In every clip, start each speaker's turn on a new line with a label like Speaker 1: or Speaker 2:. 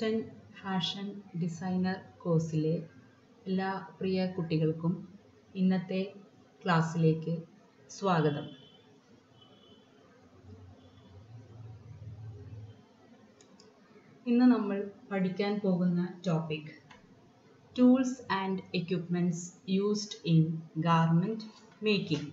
Speaker 1: Online fashion designer കോഴ്സിലെ എല്ലാ പ്രിയ കുട്ടികൾക്കും ഇന്നത്തെ ക്ലാസ്സിലേക്ക് സ്വാഗതം ഇന്ന് നമ്മൾ പഠിക്കാൻ പോകുന്ന topic tools and equipments used in garment making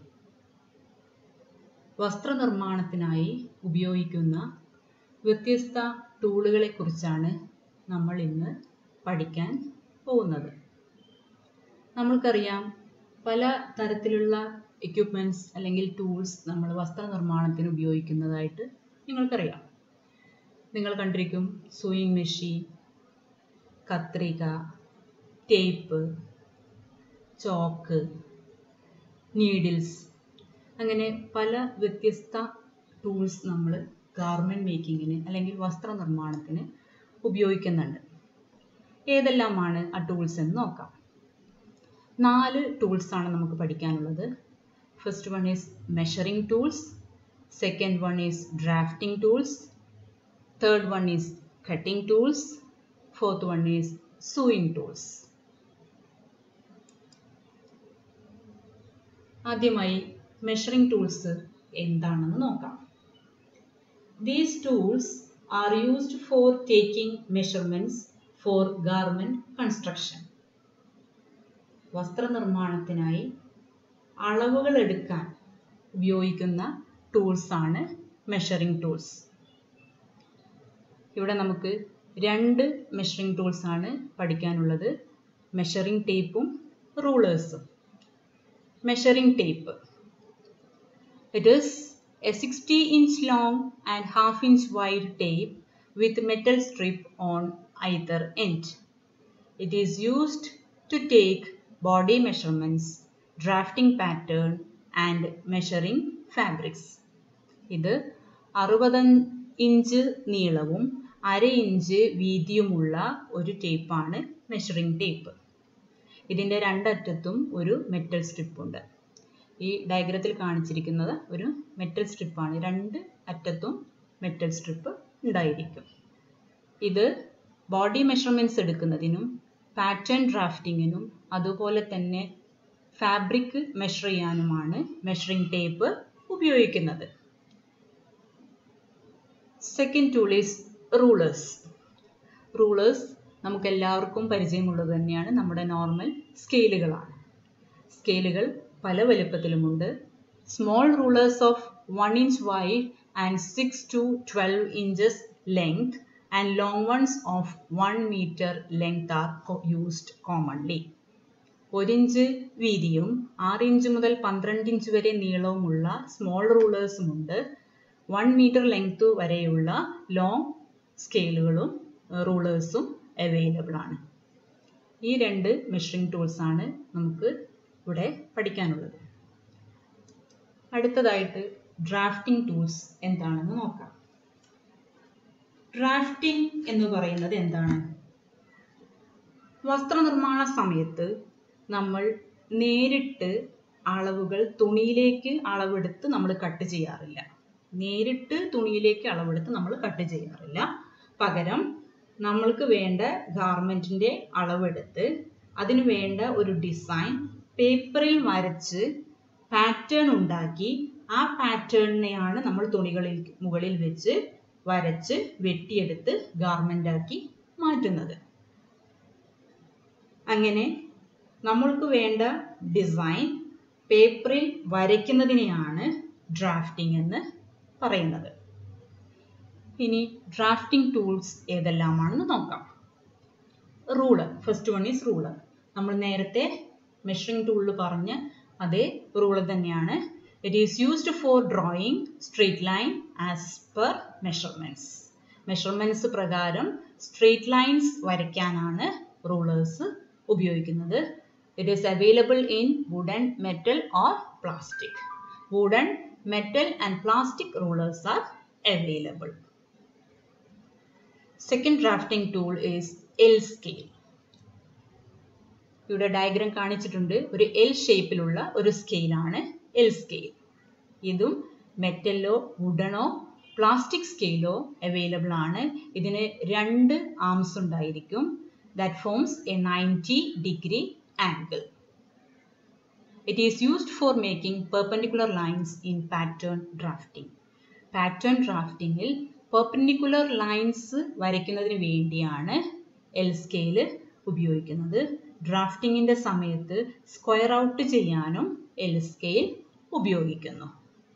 Speaker 1: വസ്ത്രനിർമ്മാണത്തിനായി ഉപയോഗിക്കുന്ന വ്യത്യസ്ത ടൂളുകളെ കുറിച്ചാണ് നമ്മൾ ഇന്ന് പഠിക്കാൻ പോകുന്നത് നമ്മൾക്കറിയാം പല തരത്തിലുള്ള എക്യുപ്മെൻറ്റ്സ് അല്ലെങ്കിൽ ടൂൾസ് നമ്മൾ വസ്ത്രനിർമ്മാണത്തിന് ഉപയോഗിക്കുന്നതായിട്ട് നിങ്ങൾക്കറിയാം നിങ്ങൾ കണ്ടിരിക്കും സൂയിങ് മെഷീൻ കത്രിക ടേപ്പ് ചോക്ക് നീഡിൽസ് അങ്ങനെ പല വ്യത്യസ്ത ടൂൾസ് നമ്മൾ ഗാർമെൻറ്റ് മേക്കിങ്ങിന് അല്ലെങ്കിൽ വസ്ത്രനിർമ്മാണത്തിന് ഉപയോഗിക്കുന്നുണ്ട് ഏതെല്ലാമാണ് ആ ടൂൾസ് എന്ന് നോക്കാം നാല് ടൂൾസ് ആണ് നമുക്ക് പഠിക്കാനുള്ളത് first one is measuring tools second one is drafting tools third one is cutting tools fourth one is sewing tools ആദ്യമായി മെഷറിംഗ് ടൂൾസ് എന്താണെന്ന് നോക്കാം these tools are used for taking measurements for garment construction വസ്ത്രനിർമ്മാണത്തിനായി അളവുകൾ എടുക്കാൻ ഉപയോഗിക്കുന്ന ടൂൾസാണ് measuring tools ഇവിടെ നമുക്ക് രണ്ട് മെഷറിംഗ് ടൂൾസ് ആണ് പഠിക്കാനുള്ളത് മെഷറിംഗ് ടേപ്പും റൂളേഴ്സും measuring tape it is a sixty inch long and half inch wide tape with metal strip on either end. It is used to take body measurements, drafting pattern and measuring fabrics. ഇത് അറുപത് inch നീളവും അര inch വീതിയുമുള്ള ഒരു ടേപ്പാണ് measuring tape ഇതിൻ്റെ രണ്ടറ്റത്തും ഒരു metal strip ഉണ്ട് ഈ ഡയഗ്രത്തിൽ കാണിച്ചിരിക്കുന്നത് ഒരു മെറ്റൽ സ്ട്രിപ്പാണ് രണ്ട് അറ്റത്തും മെറ്റൽ സ്ട്രിപ്പ് ഉണ്ടായിരിക്കും ഇത് ബോഡി മെഷർമെൻറ്റ്സ് എടുക്കുന്നതിനും പാറ്റേൺ ഡ്രാഫ്റ്റിങ്ങിനും അതുപോലെ തന്നെ ഫാബ്രിക് മെഷർ ചെയ്യാനുമാണ് മെഷറിംഗ് ടേപ്പ് ഉപയോഗിക്കുന്നത് second tool is rulers rulers നമുക്ക് എല്ലാവർക്കും പരിചയമുള്ളത് തന്നെയാണ് നമ്മുടെ നോർമൽ സ്കെയിലുകളാണ് സ്കെയിലുകൾ പല വലുപ്പത്തിലുമുണ്ട് small rulers of one inch wide and six to twelve inches length and long ones of 1 meter length are used commonly. ഒരു ഇഞ്ച് വീതിയും ആറ് ഇഞ്ച് മുതൽ പന്ത്രണ്ട് ഇഞ്ച് വരെ നീളവുമുള്ള സ്മോൾ റൂളേഴ്സും ഉണ്ട് വൺ മീറ്റർ ലെങ്ത് വരെയുള്ള ലോങ് സ്കെയിലുകളും റൂളേഴ്സും അവൈലബിൾ ആണ് ഈ രണ്ട് മെഷറിംഗ് ടൂൾസ് ആണ് നമുക്ക് ഇവിടെ പഠിക്കാനുള്ളത് അടുത്തതായിട്ട് ഡ്രാഫ്റ്റിംഗ് ടൂൾസ് എന്താണെന്ന് നോക്കാം ഡ്രാഫ്റ്റിംഗ് എന്ന് പറയുന്നത് എന്താണ് വസ്ത്രനിർമ്മാണ സമയത്ത് നമ്മൾ നേരിട്ട് അളവുകൾ തുണിയിലേക്ക് അളവെടുത്ത് നമ്മൾ കട്ട് ചെയ്യാറില്ല നേരിട്ട് തുണിയിലേക്ക് അളവെടുത്ത് നമ്മൾ കട്ട് ചെയ്യാറില്ല പകരം നമ്മൾക്ക് വേണ്ട ഗാർമെൻറ്റിൻ്റെ അളവെടുത്ത് അതിന് വേണ്ട ഒരു ഡിസൈൻ പേപ്പറിൽ വരച്ച് പാറ്റേൺ ഉണ്ടാക്കി ആ പാറ്റേണിനെയാണ് നമ്മൾ തുണികളിൽ മുകളിൽ വെച്ച് വരച്ച് വെട്ടിയെടുത്ത് ഗാർമെൻ്റ് ആക്കി മാറ്റുന്നത് അങ്ങനെ നമ്മൾക്ക് വേണ്ട ഡിസൈൻ പേപ്പറിൽ വരയ്ക്കുന്നതിനെയാണ് ഡ്രാഫ്റ്റിംഗ് എന്ന് പറയുന്നത് ഇനി ഡ്രാഫ്റ്റിംഗ് ടൂൾസ് ഏതെല്ലാമാണെന്ന് നോക്കാം ruler first one is ruler നമ്മൾ നേരത്തെ മെഷറിംഗ് ടൂളിൽ പറഞ്ഞ അതേ റൂളർ തന്നെയാണ് it is used for drawing straight line as per measurements measurements പ്രകാരം സ്ട്രേറ്റ് ലൈൻസ് വരയ്ക്കാനാണ് റൂളേഴ്സ് ഉപയോഗിക്കുന്നത് it is available in wooden metal or plastic wooden metal and plastic rulers are available second drafting tool is L scale ഇവിടെ diagram കാണിച്ചിട്ടുണ്ട് ഒരു L ഷേപ്പിലുള്ള ഒരു സ്കെയിലാണ് L scale ഇതും മെറ്റലോ വുഡനോ plastic സ്കെയിലോ available ആണ് ഇതിന് രണ്ട് ആംസ് ഉണ്ടായിരിക്കും that forms a ninety degree angle it is used for making perpendicular lines in pattern drafting pattern ഡ്രാഫ്റ്റിങ്ങിൽ പെർപെൻഡിക്കുലർ ലൈൻസ് വരയ്ക്കുന്നതിന് വേണ്ടിയാണ് എൽ സ്കെയിൽ ഉപയോഗിക്കുന്നത് ഡ്രാഫ്റ്റിങ്ങിൻ്റെ സമയത്ത് സ്ക്വയർ ഔട്ട് ചെയ്യാനും എൽ സ്കെയിൽ ഉപയോഗിക്കുന്നു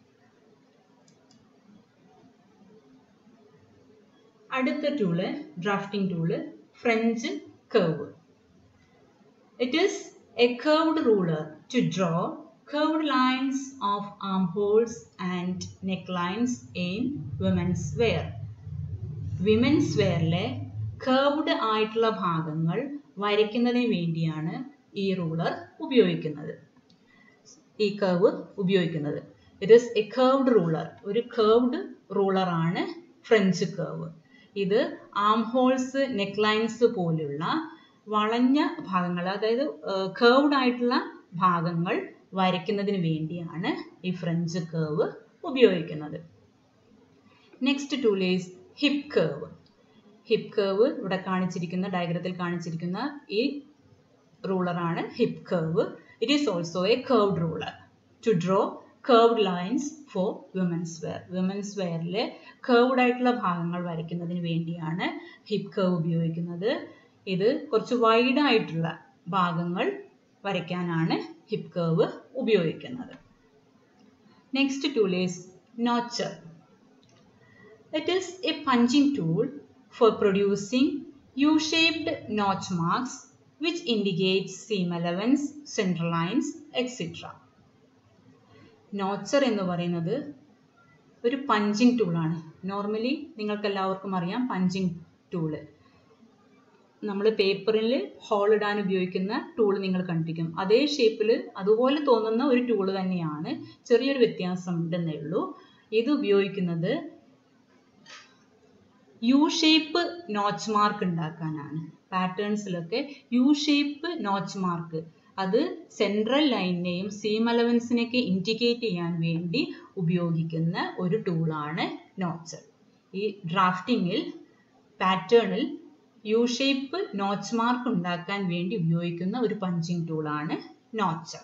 Speaker 1: അടുത്ത tool drafting tool French curve it is a curved ruler to draw curved lines of armholes and necklines in women's wear. Women's വെയറിലെ കർവ്ഡ് ആയിട്ടുള്ള ഭാഗങ്ങൾ വരയ്ക്കുന്നതിന് വേണ്ടിയാണ് ഈ റൂളർ ഉപയോഗിക്കുന്നത് ഈ കർവ് ഉപയോഗിക്കുന്നത് it is a curved ruler ഒരു കർവ്ഡ് റൂളറാണ് ഫ്രഞ്ച് കർവ് ഇത് ആം ഹോൾസ് നെക്ലൈൻസ് പോലുള്ള വളഞ്ഞ ഭാഗങ്ങൾ അതായത് കർവ്ഡ് ആയിട്ടുള്ള ഭാഗങ്ങൾ വരയ്ക്കുന്നതിന് വേണ്ടിയാണ് ഈ ഫ്രഞ്ച് കർവ് ഉപയോഗിക്കുന്നത് next tool is hip curve hip curve ഇവിടെ കാണിച്ചിരിക്കുന്ന ഡയഗ്രത്തിൽ കാണിച്ചിരിക്കുന്ന ഈ റൂളറാണ് hip curve it is also a curved ruler to draw curved lines for women's wear women's വെയറിലെ കർവ്ഡ് ആയിട്ടുള്ള ഭാഗങ്ങൾ വരയ്ക്കുന്നതിന് വേണ്ടിയാണ് ഹിപ്പ് കർവ് ഉപയോഗിക്കുന്നത് ഇത് കുറച്ച് വൈഡ് ആയിട്ടുള്ള ഭാഗങ്ങൾ വരയ്ക്കാനാണ് ഹിപ്പ് കർവ് ഉപയോഗിക്കുന്നത് next tool is notcher it is a punching tool for producing U shaped notch marks which indicate seam allowance central lines extra notcher എന്ന് പറയുന്നത് ഒരു പഞ്ചിങ് ടൂളാണ് നോർമലി നിങ്ങൾക്ക് എല്ലാവർക്കും അറിയാം പഞ്ചിങ് ടൂള് നമ്മൾ പേപ്പറിൽ ഹോൾ ഇടാൻ ഉപയോഗിക്കുന്ന ടൂൾ നിങ്ങൾ കണ്ടിരിക്കും അതേ ഷേപ്പിൽ അതുപോലെ തോന്നുന്ന ഒരു ടൂൾ തന്നെയാണ് ചെറിയൊരു വ്യത്യാസം ഉണ്ടെന്നേ ഉള്ളൂ ഇത് ഉപയോഗിക്കുന്നത് യു ഷേപ്പ് നോച്ച് മാർക്ക് ഉണ്ടാക്കാനാണ് പാറ്റേൺസിലൊക്കെ യു ഷേപ്പ് നോച്ച് മാർക്ക് അത് സെൻട്രൽ ലൈനിനെയും സീം അലവൻസിനെയൊക്കെ ഇൻഡിക്കേറ്റ് ചെയ്യാൻ വേണ്ടി ഉപയോഗിക്കുന്ന ഒരു ടൂളാണ് നോച്ചർ ഈ ഡ്രാഫ്റ്റിങ്ങിൽ പാറ്റേണിൽ യു ഷേപ്പ് നോച്ച് മാർക്ക് ഉണ്ടാക്കാൻ വേണ്ടി ഉപയോഗിക്കുന്ന ഒരു പഞ്ചിങ് ടൂളാണ് notcher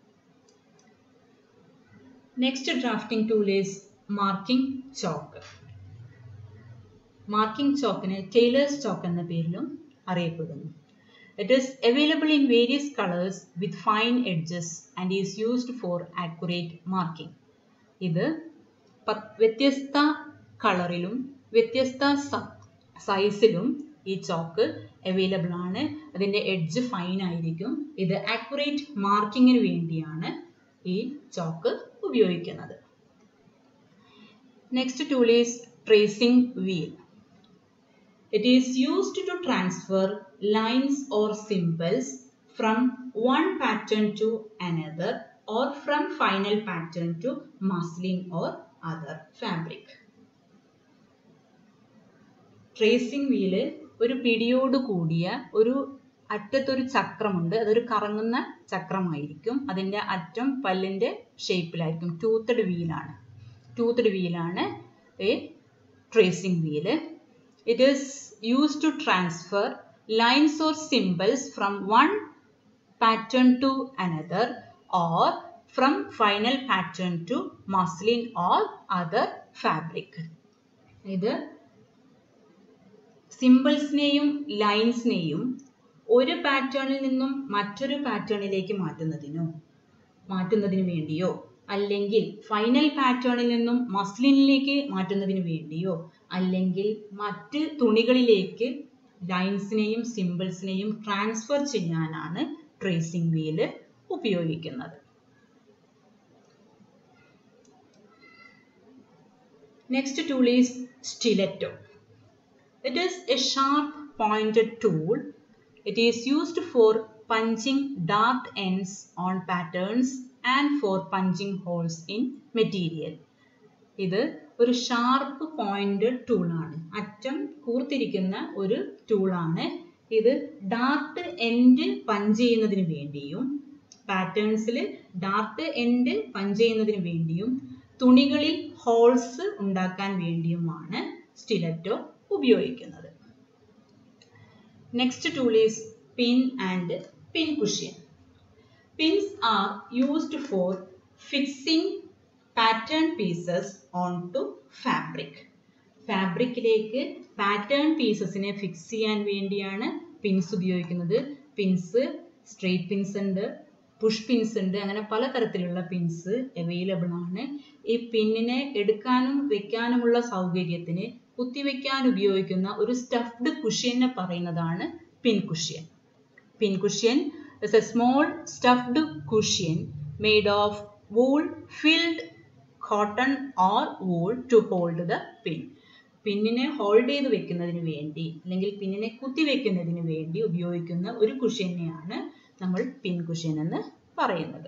Speaker 1: next drafting tool is marking chalk marking ചോക്കിന് ടൈലേഴ്സ് ചോക്ക് എന്ന പേരിലും അറിയപ്പെടുന്നു it is available in various colours with fine edges and is used for accurate marking ഇത് വ്യത്യസ്ത കളറിലും വ്യത്യസ്ത സൈസിലും ഈ ചോക്ക് അവൈലബിൾ ആണ് അതിൻ്റെ എഡ്ജ് ഫൈൻ ആയിരിക്കും ഇത് ആക്യുറേറ്റ് മാർക്കിങ്ങിന് വേണ്ടിയാണ് ഈ ചോക്ക് ഉപയോഗിക്കുന്നത് next tool is tracing wheel it is used to transfer lines or symbols from one pattern to another or from final pattern to muslin or other fabric tracing wheel ഒരു പിടിയോട് കൂടിയ ഒരു അറ്റത്തൊരു ചക്രമുണ്ട് അതൊരു കറങ്ങുന്ന ചക്രമായിരിക്കും അതിൻ്റെ അറ്റം പല്ലിൻ്റെ ഷേപ്പിലായിരിക്കും ടൂത്തഡ് വീലാണ് ടൂത്തഡ് വീലാണ് a tracing wheel it is use to transfer lines or symbols from one pattern to another or from final pattern to muslin or other fabric ഇത് സിമ്പിൾസിനെയും ലൈൻസിനെയും ഒരു പാറ്റേണിൽ നിന്നും മറ്റൊരു പാറ്റേണിലേക്ക് മാറ്റുന്നതിനോ മാറ്റുന്നതിന് വേണ്ടിയോ അല്ലെങ്കിൽ ഫൈനൽ പാറ്റേണിൽ നിന്നും മസ്ലിനിലേക്ക് മാറ്റുന്നതിന് വേണ്ടിയോ അല്ലെങ്കിൽ മറ്റ് തുണികളിലേക്ക് ലൈൻസിനെയും സിമ്പിൾസിനെയും ട്രാൻസ്ഫർ ചെയ്യാനാണ് ട്രേസിംഗ് വീല് ഉപയോഗിക്കുന്നത് next tool is stiletto It is a sharp pointed tool. It is used for punching dart ends on patterns and for punching holes in material. ഇത് ഒരു ഷാർപ്പ് പോയിന്റ് ടൂളാണ് അറ്റം കൂർത്തിരിക്കുന്ന ഒരു ടൂളാണ് ഇത് ഡാർട്ട് എൻഡ് പഞ്ച് ചെയ്യുന്നതിന് വേണ്ടിയും പാറ്റേൺസിൽ ഡാർട്ട് എൻഡ് പഞ്ച് ചെയ്യുന്നതിന് വേണ്ടിയും തുണികളിൽ ഹോൾസ് ഉണ്ടാക്കാൻ വേണ്ടിയുമാണ് സ്റ്റിലറ്റോ ഉപയോഗിക്കുന്നത് next tool is pin and pin cushion pins are used for fixing pattern pieces on to fabric ഫാബ്രിക്കിലേക്ക് പാറ്റേൺ പീസസിനെ ഫിക്സ് ചെയ്യാൻ വേണ്ടിയാണ് പിൻസ് ഉപയോഗിക്കുന്നത് പിൻസ് സ്ട്രെയിറ്റ് പിൻസ് ഉണ്ട് പുഷ് പിൻസ് ഉണ്ട് അങ്ങനെ പലതരത്തിലുള്ള പിൻസ് അവൈലബിൾ ആണ് ഈ പിന്നിനെ എടുക്കാനും വെക്കാനുമുള്ള സൗകര്യത്തിന് കുത്തിവെക്കാൻ ഉപയോഗിക്കുന്ന ഒരു സ്റ്റഫ്ഡ് കുഷ്യനെ പറയുന്നതാണ് pin cushion pin cushion is a small stuffed cushion made of wool filled cotton or wool to hold the pin പിന്നിനെ ഹോൾഡ് ചെയ്ത് വെക്കുന്നതിന് വേണ്ടി അല്ലെങ്കിൽ പിന്നിനെ കുത്തി വെക്കുന്നതിന് വേണ്ടി ഉപയോഗിക്കുന്ന ഒരു കുഷ്യനെയാണ് നമ്മൾ പിൻ കുഷ്യൻ എന്ന് പറയുന്നത്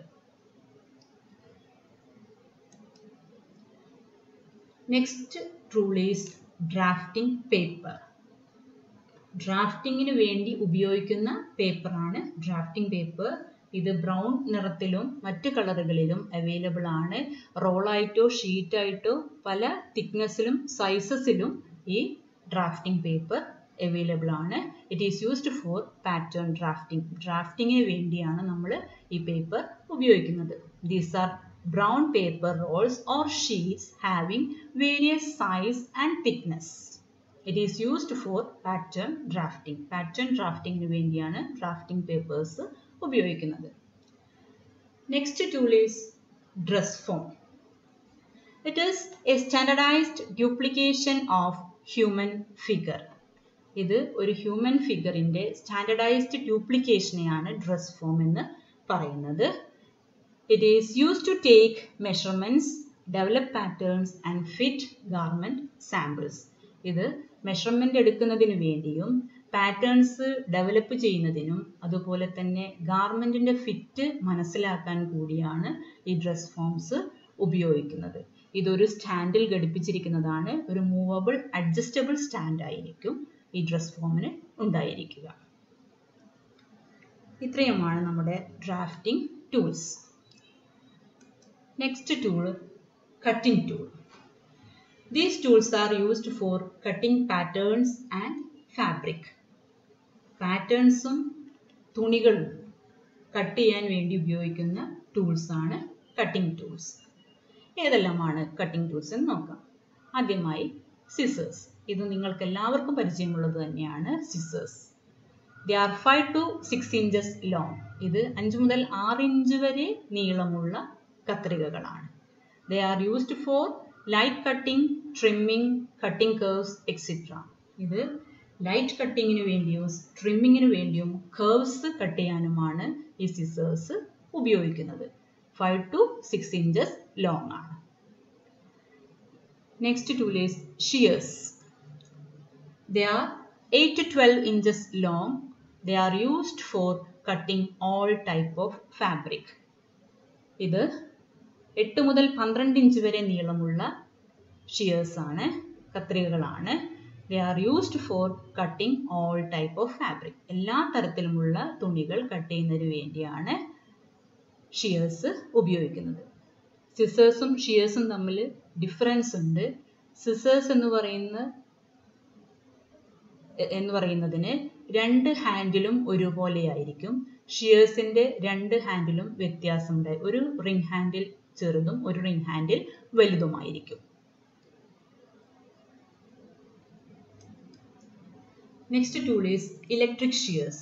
Speaker 1: next rule is drafting paper ഡ്രാഫ്റ്റിങ്ങിന് വേണ്ടി ഉപയോഗിക്കുന്ന പേപ്പറാണ് ഡ്രാഫ്റ്റിംഗ് പേപ്പർ ഇത് ബ്രൗൺ നിറത്തിലും മറ്റ് കളറുകളിലും അവൈലബിൾ ആണ് റോളായിട്ടോ ഷീറ്റായിട്ടോ പല തിക്നെസ്സിലും സൈസസിലും ഈ ഡ്രാഫ്റ്റിംഗ് പേപ്പർ അവൈലബിൾ ആണ് it is used for pattern drafting ഡ്രാഫ്റ്റിങ്ങിന് വേണ്ടിയാണ് നമ്മൾ ഈ പേപ്പർ ഉപയോഗിക്കുന്നത് these are brown paper rolls or sheets having various size and thickness it is used for pattern drafting pattern ഡ്രാഫ്റ്റിങ്ങിന് വേണ്ടിയാണ് ഡ്രാഫ്റ്റിംഗ് പേപ്പേഴ്സ് ഉപയോഗിക്കുന്നത് next tool is dress form it is a standardized duplication of human figure ഇത് ഒരു human ഫിഗറിൻ്റെ standardized ഡ്യൂപ്ലിക്കേഷനെയാണ് dress form എന്ന് പറയുന്നത് it is use to take measurements develop patterns and fit garment samples ഇത് measurement എടുക്കുന്നതിന് വേണ്ടിയും പാറ്റേൺസ് ഡെവലപ്പ് ചെയ്യുന്നതിനും അതുപോലെ തന്നെ ഗാർമെൻറ്റിൻ്റെ ഫിറ്റ് മനസ്സിലാക്കാൻ കൂടിയാണ് ഈ ഡ്രസ് ഫോംസ് ഉപയോഗിക്കുന്നത് ഇതൊരു സ്റ്റാൻഡിൽ ഘടിപ്പിച്ചിരിക്കുന്നതാണ് ഒരു മൂവബിൾ അഡ്ജസ്റ്റബിൾ സ്റ്റാൻഡ് ആയിരിക്കും ഈ ഡ്രസ് ഫോമിന് ഉണ്ടായിരിക്കുക ഇത്രയുമാണ് നമ്മുടെ drafting tools next tool cutting tool These tools are used for cutting patterns and fabric. പാറ്റേൺസും തുണികളും കട്ട് ചെയ്യാൻ വേണ്ടി ഉപയോഗിക്കുന്ന ടൂൾസ് ആണ് കട്ടിംഗ് ടൂൾസ് ഏതെല്ലാമാണ് കട്ടിംഗ് ടൂൾസ് എന്ന് നോക്കാം ആദ്യമായി സിസേഴ്സ് ഇത് നിങ്ങൾക്ക് എല്ലാവർക്കും പരിചയമുള്ളത് തന്നെയാണ് scissors they are five to six inches long ഇത് അഞ്ച് മുതൽ ആറ് ഇഞ്ച് വരെ നീളമുള്ള കത്രികകളാണ് they are used for light cutting trimming cutting curves etcetera ഇത് ലൈറ്റ് കട്ടിങ്ങിന് വേണ്ടിയും ട്രിമ്മിങ്ങിന് വേണ്ടിയും കേർവ്സ് കട്ട് ചെയ്യാനുമാണ് ഈ സിസേഴ്സ് ഉപയോഗിക്കുന്നത് five to six inches long ആണ് next tool is shears they are eight to twelve inches long they are used for cutting all type of fabric ഇത് എട്ട് മുതൽ പന്ത്രണ്ട് ഇഞ്ച് വരെ നീളമുള്ള ഷിയേഴ്സ് ആണ് കത്രികകളാണ് they are used for cutting all type of fabric എല്ലാ തരത്തിലുമുള്ള തുണികൾ കട്ട് ചെയ്യുന്നതിന് വേണ്ടിയാണ് ഷിയേഴ്സ് ഉപയോഗിക്കുന്നത് സിസേഴ്സും ഷിയേഴ്സും തമ്മിൽ ഡിഫറൻസ് ഉണ്ട് സിസേഴ്സ് എന്ന് പറയുന്ന എന്ന് പറയുന്നതിന് രണ്ട് ഹാൻഡിലും ഒരുപോലെയായിരിക്കും ഷിയേഴ്സിന്റെ രണ്ട് ഹാൻഡിലും വ്യത്യാസമുണ്ട് ഒരു റിംഗ് ഹാൻഡിൽ ചെറുതും ഒരു റിംഗ് ഹാൻഡിൽ വലുതുമായിരിക്കും next tool is electric shears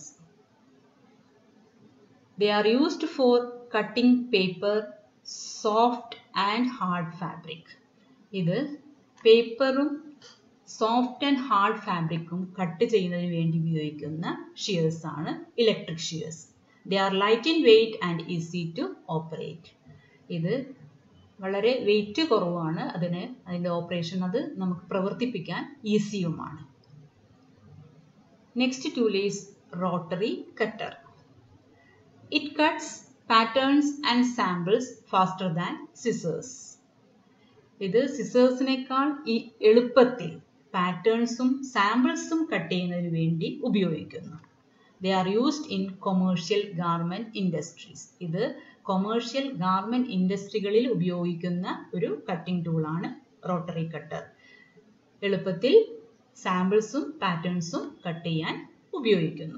Speaker 1: they are used for cutting paper soft and hard fabric ഇത് പേപ്പറും സോഫ്റ്റ് ആൻഡ് ഹാർഡ് ഫാബ്രിക്കും കട്ട് ചെയ്യുന്നതിന് വേണ്ടി ഉപയോഗിക്കുന്ന ഷിയേഴ്സ് ആണ് electric shears they are light in weight and easy to operate ഇത് വളരെ wait കുറവാണ് അതിന് അതിൻ്റെ ഓപ്പറേഷൻ അത് നമുക്ക് പ്രവർത്തിപ്പിക്കാൻ ഈസിയുമാണ് next tool is rotary cutter it cuts patterns and samples faster than scissors ഇത് സിസേഴ്സിനേക്കാൾ ഈ എളുപ്പത്തിൽ പാറ്റേൺസും സാമ്പിൾസും കട്ട് ചെയ്യുന്നതിന് വേണ്ടി ഉപയോഗിക്കുന്നു they are used in commercial garment industries ഇത് കൊമേഴ്ഷ്യൽ ഗാർമെന്റ് ഇൻഡസ്ട്രികളിൽ ഉപയോഗിക്കുന്ന ഒരു കട്ടിംഗ് ടൂളാണ് റോട്ടറി കട്ടർ എളുപ്പത്തിൽ സാമ്പിൾസും പാറ്റേൺസും കട്ട് ചെയ്യാൻ ഉപയോഗിക്കുന്നു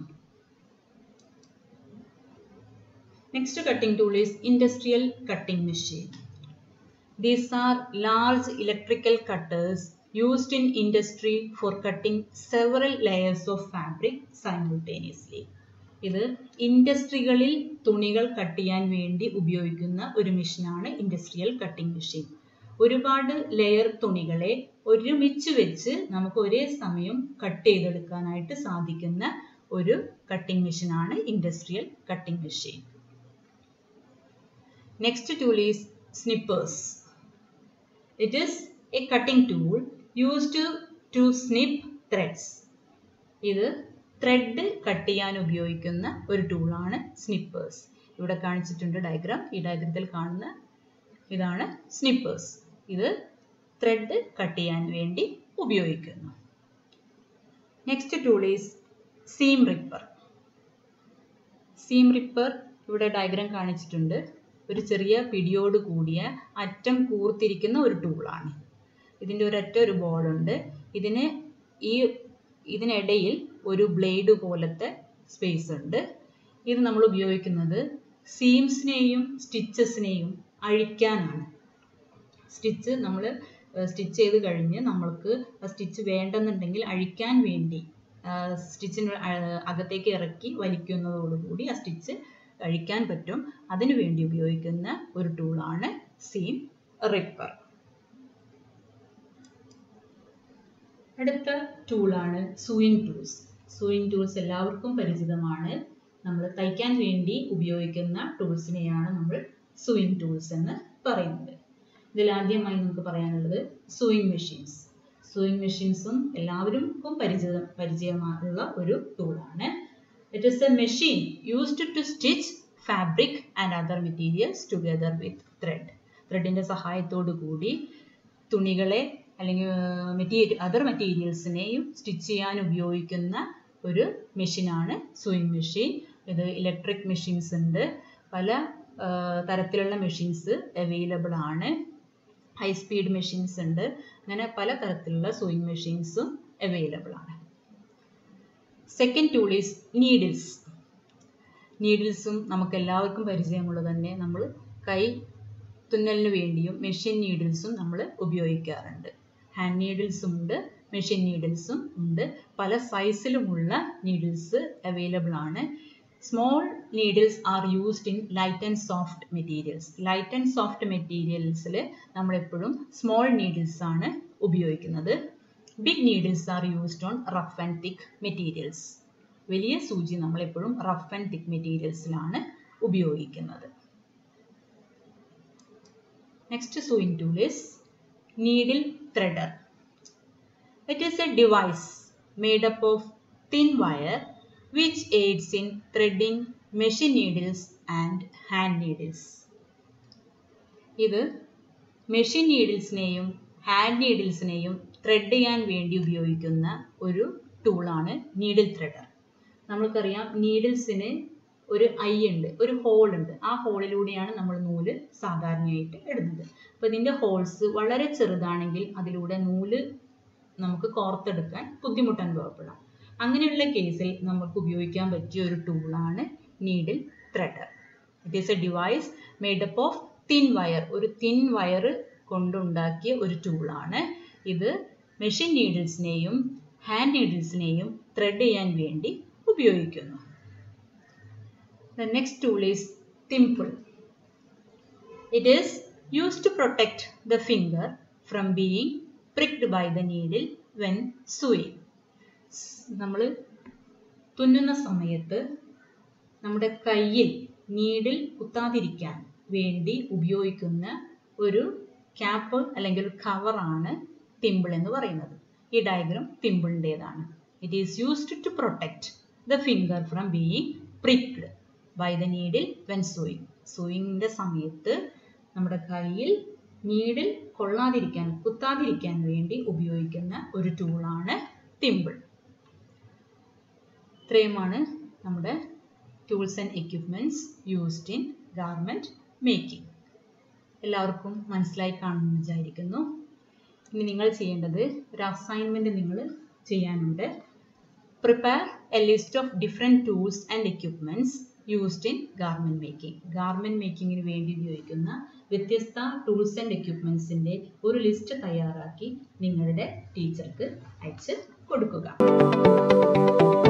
Speaker 1: next cutting tool is industrial cutting machine These are large electrical cutters used in industry for cutting several layers of fabric simultaneously. ഇത് ഇൻഡസ്ട്രികളിൽ തുണികൾ കട്ട് ചെയ്യാൻ വേണ്ടി ഉപയോഗിക്കുന്ന ഒരു മെഷീനാണ് ഇൻഡസ്ട്രിയൽ കട്ടിംഗ് മെഷീൻ ഒരുപാട് ലെയർ തുണികളെ ഒരുമിച്ച് വെച്ച് നമുക്ക് ഒരേ സമയം കട്ട് ചെയ്തെടുക്കാനായിട്ട് സാധിക്കുന്ന ഒരു കട്ടിംഗ് മെഷീനാണ് industrial cutting machine next tool is snippers It is a cutting tool used to snip threads. ഇത് ത്രെഡ് കട്ട് ചെയ്യാൻ ഉപയോഗിക്കുന്ന ഒരു ടൂളാണ് സ്നിപ്പേഴ്സ് ഇവിടെ കാണിച്ചിട്ടുണ്ട് ഡയഗ്രാം ഈ ഡയഗ്രത്തിൽ കാണുന്ന ഇതാണ് സ്നിപ്പേഴ്സ് ഇത് ത്രെഡ് കട്ട് ചെയ്യാൻ വേണ്ടി ഉപയോഗിക്കുന്നു next tool is seam ripper seam ripper ഇവിടെ ഡയഗ്രാം കാണിച്ചിട്ടുണ്ട് ഒരു ചെറിയ പിടിയോട് കൂടിയ അറ്റം കൂർത്തിരിക്കുന്ന ഒരു ടൂളാണ് ഇതിൻ്റെ ഒരൊറ്റ ഒരു ബോളുണ്ട് ഇതിന് ഈ ഇതിനിടയിൽ ഒരു ബ്ലേഡ് പോലത്തെ സ്പേസ് ഉണ്ട് ഇത് നമ്മൾ ഉപയോഗിക്കുന്നത് സീംസിനെയും സ്റ്റിച്ചസിനെയും അഴിക്കാനാണ് സ്റ്റിച്ച് നമ്മൾ സ്റ്റിച്ച് ചെയ്ത് കഴിഞ്ഞ് നമ്മൾക്ക് ആ സ്റ്റിച്ച് വേണ്ടെന്നുണ്ടെങ്കിൽ അഴിക്കാൻ വേണ്ടി സ്റ്റിച്ചിന് അകത്തേക്ക് ഇറക്കി വലിക്കുന്നതോടുകൂടി ആ സ്റ്റിച്ച് കഴിക്കാൻ പറ്റും അതിനു വേണ്ടി ഉപയോഗിക്കുന്ന ഒരു ടൂളാണ് സീം റിപ്പർ അടുത്ത ടൂളാണ് സൂയിങ് ടൂൾസ് സൂയിങ് ടൂൾസ് എല്ലാവർക്കും പരിചിതമാണ് നമ്മൾ തയ്ക്കാൻ വേണ്ടി ഉപയോഗിക്കുന്ന ടൂൾസിനെയാണ് നമ്മൾ സൂയിങ് ടൂൾസ് എന്ന് പറയുന്നത് ഇതിൽ ആദ്യമായി നമുക്ക് പറയാനുള്ളത് സൂയിങ് മെഷീൻസ് സൂയിങ് മെഷീൻസും എല്ലാവർക്കും പരിചിത പരിചയമുള്ള ഒരു ടൂളാണ് It is a machine used to stitch fabric and other materials together with thread. ത്രെഡിൻ്റെ സഹായത്തോടു കൂടി തുണികളെ അല്ലെങ്കിൽ മെറ്റീരിയൽ അതർ മെറ്റീരിയൽസിനെയും സ്റ്റിച്ച് ചെയ്യാൻ ഉപയോഗിക്കുന്ന ഒരു മെഷീനാണ് സൂയിങ് മെഷീൻ ഇത് ഇലക്ട്രിക് മെഷീൻസ് ഉണ്ട് പല തരത്തിലുള്ള മെഷീൻസ് അവൈലബിൾ ആണ് ഹൈ സ്പീഡ് മെഷീൻസ് ഉണ്ട് അങ്ങനെ പല തരത്തിലുള്ള സൂയിങ് മെഷീൻസും അവൈലബിൾ ആണ് സെക്കൻഡ് ടൂൾ ഈസ് നീഡിൽസ് നീഡിൽസും നമുക്ക് എല്ലാവർക്കും പരിചയമുള്ളത് തന്നെ നമ്മൾ കൈ തുന്നലിന് വേണ്ടിയും മെഷീൻ നീഡിൽസും നമ്മൾ ഉപയോഗിക്കാറുണ്ട് ഹാൻഡ് നീഡിൽസും ഉണ്ട് മെഷീൻ നീഡിൽസും ഉണ്ട് പല സൈസിലുമുള്ള നീഡിൽസ് അവൈലബിൾ ആണ് small needles are used in light and soft materials light and soft മെറ്റീരിയൽസിൽ നമ്മളെപ്പോഴും സ്മോൾ നീഡിൽസ് ആണ് ഉപയോഗിക്കുന്നത് big needles are used on rough and thick materials വലിയ സൂചി നമ്മളെപ്പോഴും റഫ് ആൻഡ് തിക്ക് മെറ്റീരിയൽസിലാണ് ഉപയോഗിക്കുന്നത് next sewing tool is needle threader it is a device made up of thin wire which aids in threading machine needles and hand needles ഇത് machine നീഡിൽസിനെയും hand നീഡിൽസിനെയും thread ചെയ്യാൻ വേണ്ടി ഉപയോഗിക്കുന്ന ഒരു ടൂളാണ് നീഡിൽ ത്രെഡർ നമ്മൾക്കറിയാം നീഡിൽസിന് ഒരു ഐ ഉണ്ട് ഒരു ഹോൾ ഉണ്ട് ആ ഹോളിലൂടെയാണ് നമ്മൾ നൂല് സാധാരണയായിട്ട് ഇടുന്നത് അപ്പോൾ ഇതിൻ്റെ ഹോൾസ് വളരെ ചെറുതാണെങ്കിൽ അതിലൂടെ നൂല് നമുക്ക് കോർത്തെടുക്കാൻ ബുദ്ധിമുട്ട് അനുഭവപ്പെടാം അങ്ങനെയുള്ള കേസിൽ നമുക്ക് ഉപയോഗിക്കാൻ പറ്റിയ ഒരു ടൂളാണ് needle threader it is a device made up of thin wire ഒരു തിൻ വയർ കൊണ്ടുണ്ടാക്കിയ ഒരു ടൂളാണ് ഇത് മെഷീൻ നീഡിൽസിനെയും ഹാൻഡ് നീഡിൽസിനെയും ത്രെഡ് ചെയ്യാൻ വേണ്ടി ഉപയോഗിക്കുന്നു The next tool is thimble. It is used to protect the finger from being pricked by the needle when sewing. നമ്മൾ തുന്നുന്ന സമയത്ത് നമ്മുടെ കയ്യിൽ നീഡിൽ കുത്താതിരിക്കാൻ വേണ്ടി ഉപയോഗിക്കുന്ന ഒരു ക്യാപ്പ് അല്ലെങ്കിൽ ഒരു കവറാണ് തിമ്പിൾ എന്ന് പറയുന്നത് ഈ ഡയഗ്രാം തിമ്പിളിൻ്റെതാണ് it is used to protect the finger from being pricked by the needle when sewing സൂയിങ്ങിൻ്റെ സമയത്ത് നമ്മുടെ കയ്യിൽ നീഡിൽ കൊള്ളാതിരിക്കാൻ കുത്താതിരിക്കാൻ വേണ്ടി ഉപയോഗിക്കുന്ന ഒരു ടൂളാണ് തിമ്പിൾ ഇത്രയുമാണ് നമ്മുടെ tools and equipments used in garment making എല്ലാവർക്കും മനസ്സിലായി കാണുമെന്ന് വിചാരിക്കുന്നു ഇനി നിങ്ങൾ ചെയ്യേണ്ടത് ഒരു അസൈൻമെൻറ്റ് നിങ്ങൾ ചെയ്യാനുണ്ട് prepare a list of different tools and equipments used in garment making garment മേക്കിങ്ങിന് വേണ്ടി ഉപയോഗിക്കുന്ന വ്യത്യസ്ത ടൂൾസ് ആൻഡ് എക്യുപ്മെൻറ്റ്സിൻ്റെ ഒരു ലിസ്റ്റ് തയ്യാറാക്കി നിങ്ങളുടെ ടീച്ചർക്ക് അയച്ച് കൊടുക്കുക